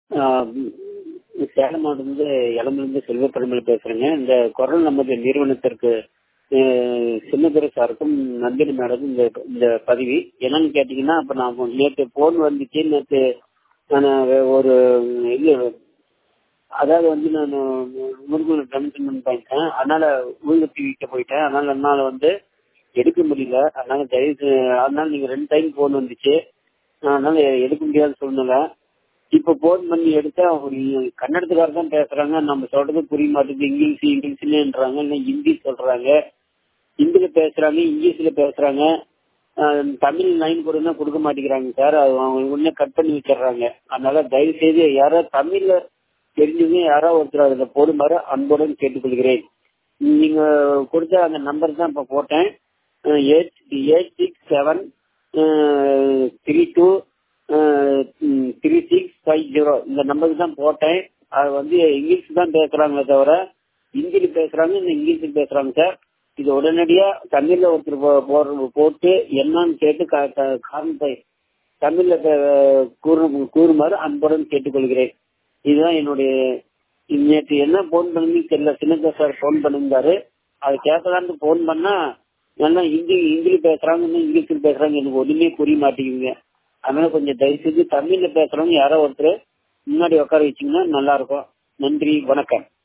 சேலம் மாவட்டத்திலிருந்து இளம்பிலிருந்து செல்வப்பெருமல் பேசுறேங்க இந்த குரல் நமது நிறுவனத்திற்கு சின்னதுரை சாருக்கும் நந்தினி மேடமும் இந்த இந்த பதவி என்னன்னு கேட்டீங்கன்னா அப்ப நான் நேற்று போன் வந்துச்சு நேற்று நான் ஒரு இது அதாவது வந்து நான் முருகன் கமிஷன் பண்ணிட்டேன் அதனால ஊழலுக்கு விற்க போயிட்டேன் அதனால என்னால வந்து எடுக்க முடியல அதனால தயவு அதனால நீங்க ரெண்டு டைம் போன் வந்துச்சு அதனால எடுக்க முடியாத சூழ்நிலை இப்ப போன் பண்ணி எடுத்தா கன்னடத்துக்கார தான் பேசுறாங்க நம்ம சொல்றது புரிய மாட்டேங்குது இங்கிலீஷ் இங்கிலீஷ்லன்றாங்க இல்லை ஹிந்தி சொல்றாங்க ஹிந்தில பேசுறாங்க இங்கிலீஷ்ல பேசுறாங்க தமிழ் லைன் கொடுன்னா கொடுக்க மாட்டேங்கிறாங்க சார் அவங்க உடனே கட் பண்ணி வச்சிடுறாங்க அதனால தயவு செய்து யாரோ தமிழ்ல தெரிஞ்சவங்க யாரோ ஒருத்தர் அதுல போடுமாறு அன்புடன் கேட்டுக்கொள்கிறேன் நீங்க கொடுத்த அந்த நம்பர் தான் இப்ப போட்டேன் eight eight six seven three two three six five zero இந்த நம்பருக்கு தான் போட்டேன் அது வந்து இங்கிலீஷ் தான் பேசுறாங்களே தவிர ஹிந்தியில பேசுறாங்க இந்த இங்கிலீஷில் பேசுறாங்க சார் இது உடனடியா தமிழ்ல ஒருத்தர் போட்டு என்னன்னு கேட்டு காரணத்தை தமிழ்ல கூறுமாறு அன்புடன் கேட்டுக்கொள்கிறேன் இதுதான் என்னுடைய நேற்று என்ன போன் பண்ணி தெரியல சின்னதா சார் போன் பண்ணிருந்தாரு அது கேட்கலான்னு போன் பண்ணா நல்லா ஹிந்தி ஹிந்தியில பேசுறாங்க இங்கிலீஷ்ல பேசுறாங்க எனக்கு ஒண்ணுமே புரிய மாட்டேங்குங்க அதனால கொஞ்சம் தயவு செஞ்சு தமிழ்ல பேசுறவங்க யாரோ ஒருத்தர் முன்னாடி உட்கார வச்சீங்கன்னா நல்லா இருக்கும் நன்றி வணக்கம்